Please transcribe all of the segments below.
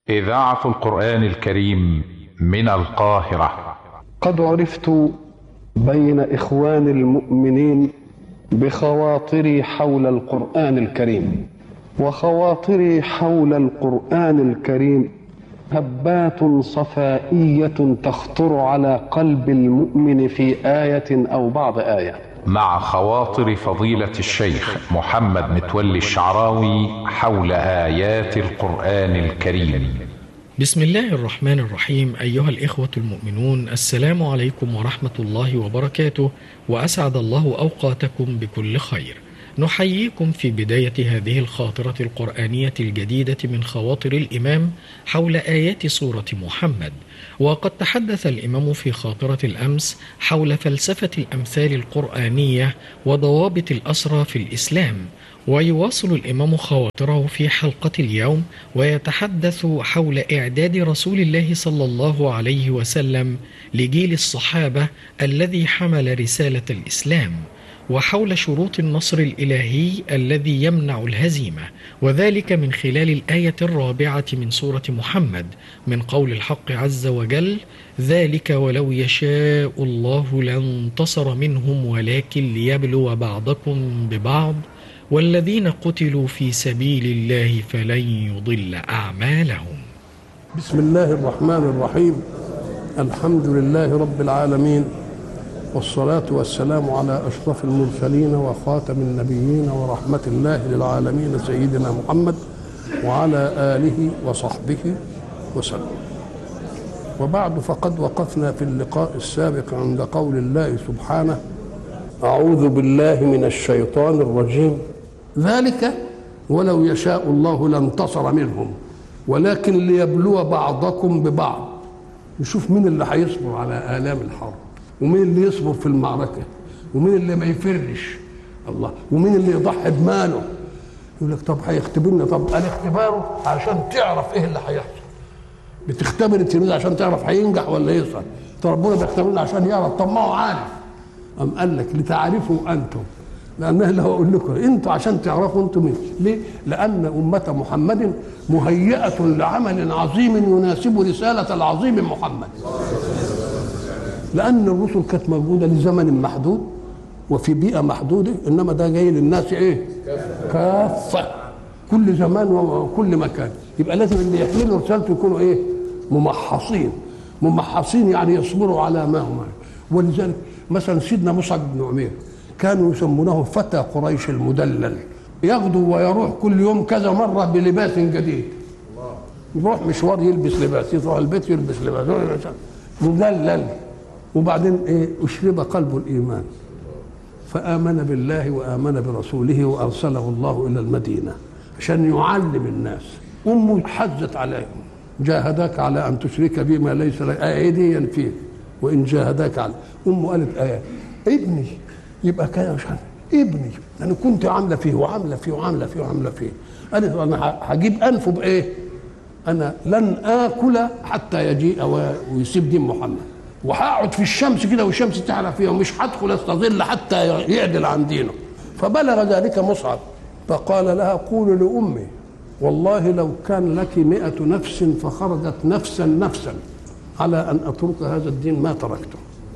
إذاعة القرآن الكريم من القاهرة قد عرفت بين إخوان المؤمنين بخواطري حول القرآن الكريم وخواطري حول القرآن الكريم هبات صفائية تخطر على قلب المؤمن في آية أو بعض آية مع خواطر فضيلة الشيخ محمد متولي الشعراوي حول آيات القرآن الكريم بسم الله الرحمن الرحيم أيها الإخوة المؤمنون السلام عليكم ورحمة الله وبركاته وأسعد الله أوقاتكم بكل خير نحييكم في بداية هذه الخاطرة القرآنية الجديدة من خواطر الإمام حول آيات سورة محمد وقد تحدث الإمام في خاطرة الأمس حول فلسفة الأمثال القرآنية وضوابط الأسرى في الإسلام ويواصل الإمام خواطره في حلقة اليوم ويتحدث حول إعداد رسول الله صلى الله عليه وسلم لجيل الصحابة الذي حمل رسالة الإسلام وحول شروط النصر الإلهي الذي يمنع الهزيمة وذلك من خلال الآية الرابعة من سورة محمد من قول الحق عز وجل ذلك ولو يشاء الله لانتصر منهم ولكن ليبلو بعضكم ببعض والذين قتلوا في سبيل الله فلن يضل أعمالهم بسم الله الرحمن الرحيم الحمد لله رب العالمين والصلاة والسلام على أشرف المرسلين وخاتم النبيين ورحمة الله للعالمين سيدنا محمد وعلى آله وصحبه وسلم وبعد فقد وقفنا في اللقاء السابق عند قول الله سبحانه أعوذ بالله من الشيطان الرجيم ذلك ولو يشاء الله لانتصر منهم ولكن ليبلو بعضكم ببعض يشوف مين اللي هيصبر على آلام الحرب ومين اللي يصبر في المعركة ومين اللي ما يفرش الله ومين اللي يضحي بماله يقول لك طب هيختبرنا طب قال اختباره عشان تعرف ايه اللي هيحصل بتختبر التلميذ عشان تعرف هينجح ولا يسقط طب ربنا بيختبرنا عشان يعرف طب ما هو عارف أم قال لك لتعرفوا انتم لانه اللي هقول لكم انتوا عشان تعرفوا انتم مين ليه لان امه محمد مهيئه لعمل عظيم يناسب رساله العظيم محمد لان الرسل كانت موجوده لزمن محدود وفي بيئه محدوده انما ده جاي للناس ايه كافه كل زمان وكل مكان يبقى لازم اللي يحملوا رسالته يكونوا ايه ممحصين ممحصين يعني يصبروا على ما هم ولذلك مثلا سيدنا مصعب بن عمير كانوا يسمونه فتى قريش المدلل يغدو ويروح كل يوم كذا مره بلباس جديد يروح مشوار يلبس لباس يروح البيت يلبس لباس مدلل وبعدين ايه اشرب قلبه الايمان فامن بالله وامن برسوله وارسله الله الى المدينه عشان يعلم الناس امه حزت عليهم جاهداك على ان تشرك بي ما ليس لك ايدي ينفيك وان جاهداك على امه قالت ايه ابني يبقى كده مش عارف ابني انا كنت عامله فيه وعامله فيه وعامله فيه وعامله فيه قالت انا هجيب انفه بايه؟ انا لن اكل حتى يجيء ويسيب دين محمد وهقعد في الشمس كده والشمس تعلى فيها ومش هدخل استظل حتى يعدل عن دينه فبلغ ذلك مصعب فقال لها قول لأمي والله لو كان لك مئة نفس فخرجت نفسا نفسا على أن أترك هذا الدين ما تركته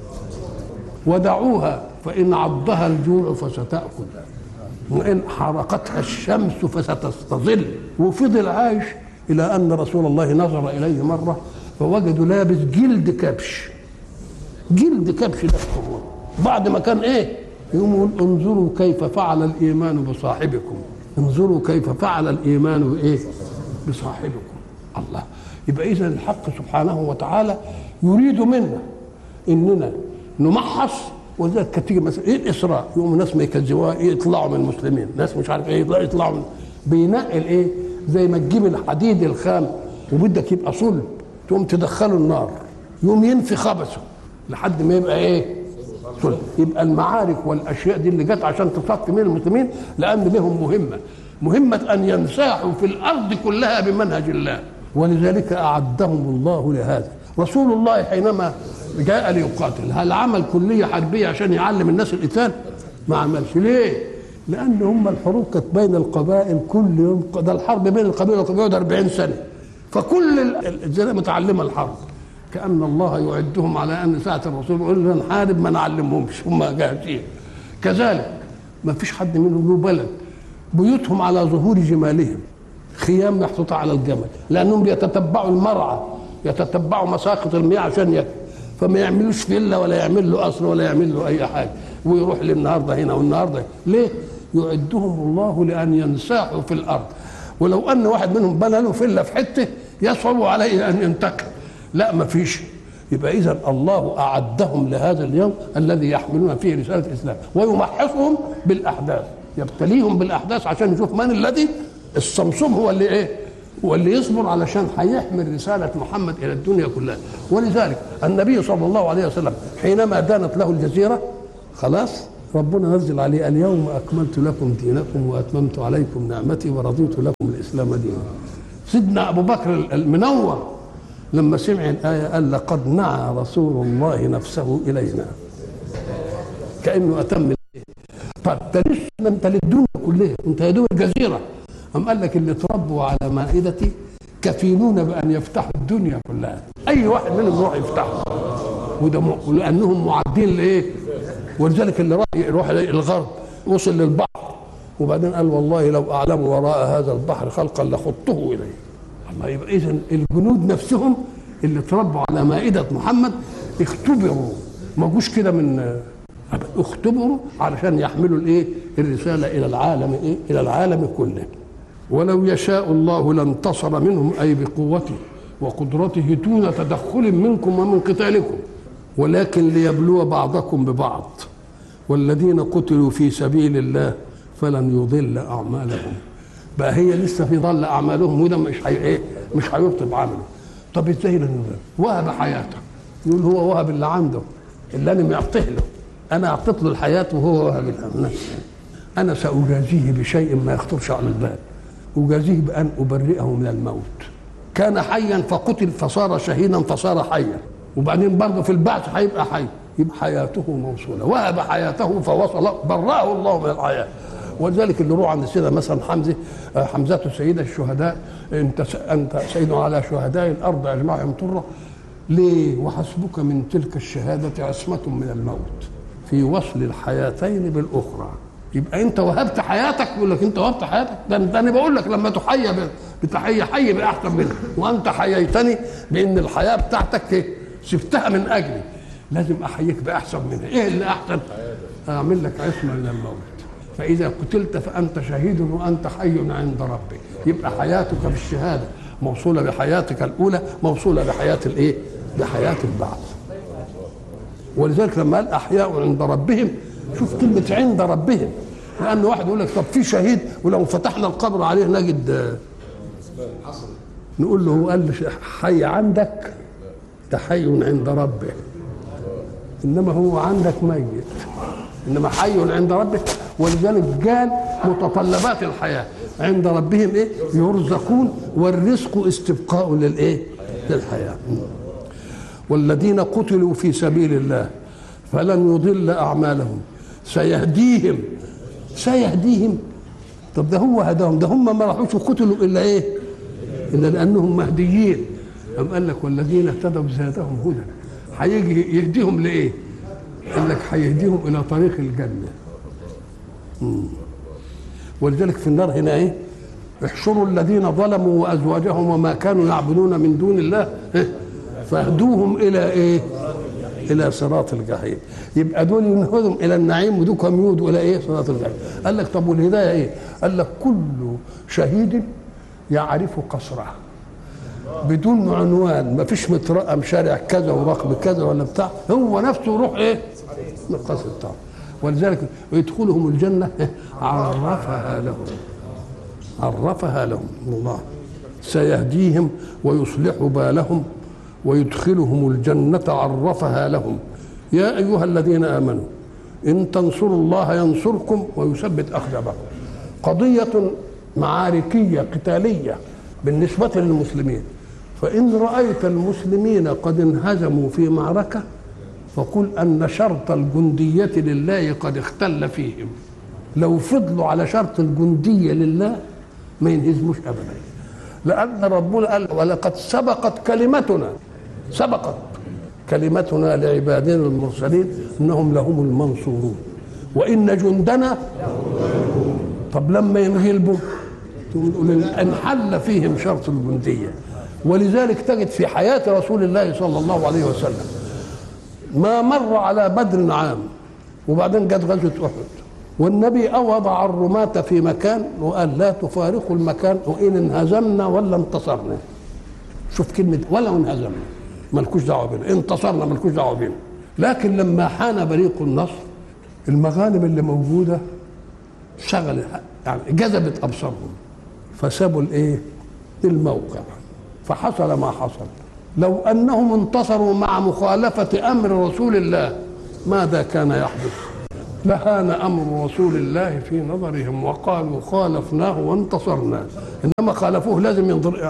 ودعوها فإن عضها الجوع فستأكل وإن حرقتها الشمس فستستظل وفضل عايش إلى أن رسول الله نظر إليه مرة فوجدوا لابس جلد كبش جلد كبش ده بعد ما كان ايه يقول انظروا كيف فعل الايمان بصاحبكم انظروا كيف فعل الايمان بايه بصاحبكم الله يبقى اذا الحق سبحانه وتعالى يريد منا اننا نمحص ولذلك كانت تيجي مثلا ايه الاسراء يقوم الناس ما يكذبوها يطلعوا من المسلمين ناس مش عارف ايه يطلعوا يطلعوا من بينقل ايه زي ما تجيب الحديد الخام وبدك يبقى صلب تقوم تدخله النار يقوم ينفي خبثه لحد ما يبقى ايه صلب يبقى المعارك والاشياء دي اللي جت عشان تصفي من المسلمين لان لهم مهمه مهمه ان ينساحوا في الارض كلها بمنهج الله ولذلك اعدهم الله لهذا رسول الله حينما جاء ليقاتل هل عمل كليه حربيه عشان يعلم الناس القتال ما عملش ليه لان هم الحروب كانت بين القبائل كل يوم ده الحرب بين القبيله والقبيله 40 سنه فكل ال- الجزيرة متعلمة الحرب كأن الله يعدهم على أن ساعة الرسول يقول لنا نحارب ما نعلمهمش هم جاهزين كذلك ما فيش حد منهم له بلد بيوتهم على ظهور جمالهم خيام محطوطة على الجمل لأنهم بيتتبعوا المرعى يتتبعوا مساقط المياه عشان ياكل فما يعملوش فيلا ولا يعمل له قصر ولا يعمل له أي حاجة ويروح للنهارده هنا والنهارده هنا. ليه؟ يعدهم الله لأن ينساحوا في الأرض ولو أن واحد منهم بنى له فيلا في حتة يصعب عليه أن ينتقل لا ما فيش يبقى إذا الله أعدهم لهذا اليوم الذي يحملون فيه رسالة الإسلام ويمحصهم بالأحداث يبتليهم بالأحداث عشان يشوف من الذي الصمصوم هو اللي إيه هو اللي يصبر علشان هيحمل رسالة محمد إلى الدنيا كلها ولذلك النبي صلى الله عليه وسلم حينما دانت له الجزيرة خلاص ربنا نزل عليه اليوم أكملت لكم دينكم وأتممت عليكم نعمتي ورضيت لكم الإسلام دينا سيدنا أبو بكر المنور لما سمع الآية قال لقد نعى رسول الله نفسه إلينا كأنه أتم الإيه؟ طب ده لسه ده انت للدنيا كلها انت يا دوب الجزيره أم قال لك اللي تربوا على مائدتي كفيلون بأن يفتحوا الدنيا كلها أي واحد منهم يروح يفتحها وده م... لأنهم معدين لإيه ولذلك اللي راح يروح الغرب وصل للبحر وبعدين قال والله لو أعلم وراء هذا البحر خلقا لخضته إليه الله يبقى إذا الجنود نفسهم اللي تربوا على مائدة محمد اختبروا ما جوش كده من اختبروا علشان يحملوا الايه الرساله الى العالم ايه الى العالم كله ولو يشاء الله لانتصر منهم اي بقوته وقدرته دون تدخل منكم ومن قتالكم ولكن ليبلو بعضكم ببعض والذين قتلوا في سبيل الله فلن يضل اعمالهم بقى هي لسه في ضل اعمالهم وده مش هي ايه مش هيرتب عمله طب ازاي لن يضل وهب حياته يقول هو وهب اللي عنده اللي انا معطيه له انا اعطيت له الحياه وهو وهب لها انا ساجازيه بشيء ما يخطرش على البال اجازيه بان ابرئه من الموت كان حيا فقتل فصار شهيدا فصار حيا وبعدين برضه في البعث هيبقى حي يبقى حياته موصوله وهب حياته فوصل برأه الله من الحياه ولذلك اللي روح عند السيده مثلا حمزه حمزه سيد الشهداء انت انت سيد على شهداء الارض اجمعهم طره ليه وحسبك من تلك الشهاده عصمه من الموت في وصل الحياتين بالاخرى يبقى انت وهبت حياتك يقول لك انت وهبت حياتك ده ده انا بقول لك لما تحيى بتحية حي باحسن منها وانت حييتني بان الحياه بتاعتك ايه سبتها من اجلي لازم احييك باحسن منها ايه اللي احسن اعمل لك عصمه من الموت فاذا قتلت فانت شهيد وانت حي عند ربك يبقى حياتك بالشهاده موصوله بحياتك الاولى موصوله بحياه الايه بحياه البعث ولذلك لما قال احياء عند ربهم شوف كلمه عند ربهم لان واحد يقول لك طب في شهيد ولو فتحنا القبر عليه نجد نقول له هو قال حي عندك ده حي عند ربه انما هو عندك ميت انما حي عند ربك ولذلك قال متطلبات الحياه عند ربهم ايه يرزقون والرزق استبقاء للايه للحياه والذين قتلوا في سبيل الله فلن يضل اعمالهم سيهديهم سيهديهم طب ده هو هداهم ده هم ما راحوش قتلوا الا ايه الا لانهم مهديين أم قال لك والذين اهتدوا زادهم هدى هيجي يهديهم لايه قال لك هيهديهم الى طريق الجنه مم. ولذلك في النار هنا ايه احشروا الذين ظلموا وازواجهم وما كانوا يعبدون من دون الله إيه؟ فاهدوهم الى ايه الى صراط الجحيم يبقى دول ينهدهم الى النعيم ودول كم يودوا الى ايه صراط الجحيم قال لك طب والهدايه ايه قال لك كل شهيد يعرف قصره بدون عنوان ما فيش مترقم شارع كذا ورقم كذا ولا بتاع هو نفسه يروح ايه القصر بتاعه ولذلك يدخلهم الجنة عرفها لهم عرفها لهم الله سيهديهم ويصلح بالهم ويدخلهم الجنة عرفها لهم يا أيها الذين آمنوا إن تنصروا الله ينصركم ويثبت أقدامكم قضية معاركية قتالية بالنسبة للمسلمين فإن رأيت المسلمين قد انهزموا في معركة فقل أن شرط الجندية لله قد اختل فيهم لو فضلوا على شرط الجندية لله ما ينهزموش أبدا لأن ربنا قال ولقد سبقت كلمتنا سبقت كلمتنا لعبادنا المرسلين إنهم لهم المنصورون وإن جندنا طب لما ينغلبوا تقول انحل فيهم شرط الجندية ولذلك تجد في حياة رسول الله صلى الله عليه وسلم ما مر على بدر عام وبعدين جت غزوة أحد والنبي وضع الرماة في مكان وقال لا تفارقوا المكان وإن انهزمنا ولا انتصرنا شوف كلمة ولا انهزمنا مالكوش دعوة بينا انتصرنا مالكوش دعوة بينا لكن لما حان بريق النصر المغانم اللي موجودة شغل يعني جذبت أبصارهم فسابوا الايه الموقع فحصل ما حصل لو انهم انتصروا مع مخالفه امر رسول الله ماذا كان يحدث لهان امر رسول الله في نظرهم وقالوا خالفناه وانتصرنا انما خالفوه لازم ينظر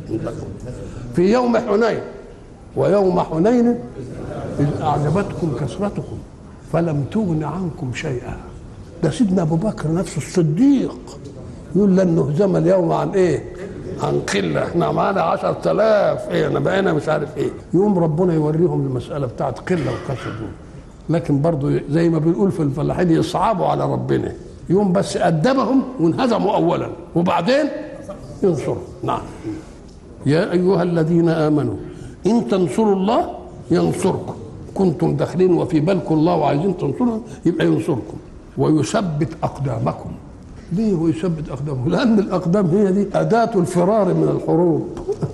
في يوم حنين ويوم حنين اذ اعجبتكم كثرتكم فلم تغن عنكم شيئا ده سيدنا ابو بكر نفسه الصديق يقول لن نهزم اليوم عن ايه عن قله احنا معانا 10000 ايه انا بقينا مش عارف ايه يوم ربنا يوريهم المساله بتاعت قله وكسر دول لكن برضه زي ما بنقول في الفلاحين يصعبوا على ربنا يوم بس أدبهم وانهزموا أولا وبعدين ينصروا نعم يا أيها الذين آمنوا إن تنصروا الله ينصركم كنتم داخلين وفي بالكم الله وعايزين تنصروا يبقى ينصركم ويثبت أقدامكم ليه ويثبت أقدامهم لأن الأقدام هي دي أداة الفرار من الحروب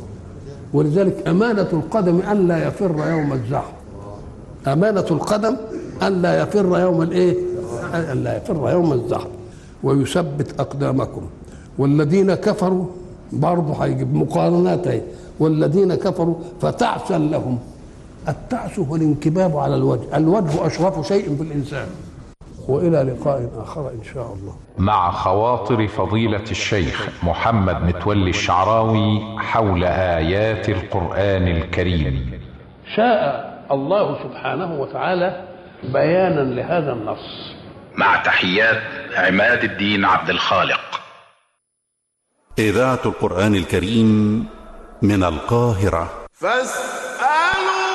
ولذلك أمانة القدم أن لا يفر يوم الزحف أمانة القدم أن لا يفر يوم الإيه؟ أن لا يفر يوم الزحف ويثبت أقدامكم والذين كفروا برضه هيجيب مقارنات اهي والذين كفروا فتعسا لهم التعس هو الانكباب على الوجه الوجه أشرف شيء في الإنسان وإلى لقاء آخر إن شاء الله مع خواطر فضيلة الشيخ محمد متولي الشعراوي حول آيات القرآن الكريم شاء الله سبحانه وتعالى بيانا لهذا النص مع تحيات عماد الدين عبد الخالق إذاعة القرآن الكريم من القاهرة فاسألوا